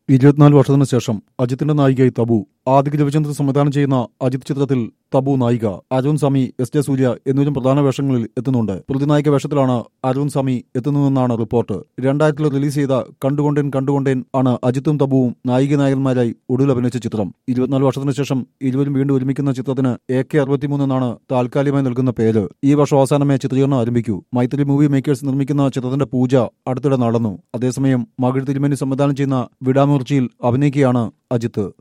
ഇരുപത്തിനാല് വർഷത്തിന് ശേഷം അജിത്തിന്റെ നായികയായി തബു ആദിക് രവിചന്ദ്രൻ സംവിധാനം ചെയ്യുന്ന അജിത് ചിത്രത്തിൽ തബു നായിക അരുൺ സ്വാമി എസ് ജെ സൂര്യ എന്നിവരും പ്രധാന വേഷങ്ങളിൽ എത്തുന്നുണ്ട് പ്രതിനായിക വേഷത്തിലാണ് അരുൺ സ്വാമി എത്തുന്നതെന്നാണ് റിപ്പോർട്ട് രണ്ടായിരത്തിൽ റിലീസ് ചെയ്ത കണ്ടുകൊണ്ടേൻ കണ്ടുകൊണ്ടേൻ ആണ് അജിത്തും തബുവും നായിക നായകന്മാരായി ഒടുവിൽ അഭിനയിച്ച ചിത്രം ഇരുപത്തിനാല് വർഷത്തിന് ശേഷം ഇരുവരും വീണ്ടും ഒരുമിക്കുന്ന ചിത്രത്തിന് എ കെ അറുപത്തിമൂന്ന് എന്നാണ് താൽക്കാലികമായി നൽകുന്ന പേര് ഈ വർഷം അവസാനമേ ചിത്രീകരണം ആരംഭിക്കൂ മൈത്രി മൂവി മേക്കേഴ്സ് നിർമ്മിക്കുന്ന ചിത്രത്തിന്റെ പൂജ അടുത്തിടെ നടന്നു അതേസമയം മകൾ തിരുമേനി സംവിധാനം ചെയ്യുന്ന വിടാമൂർച്ചയിൽ അഭിനയിക്കുകയാണ് അജിത്ത്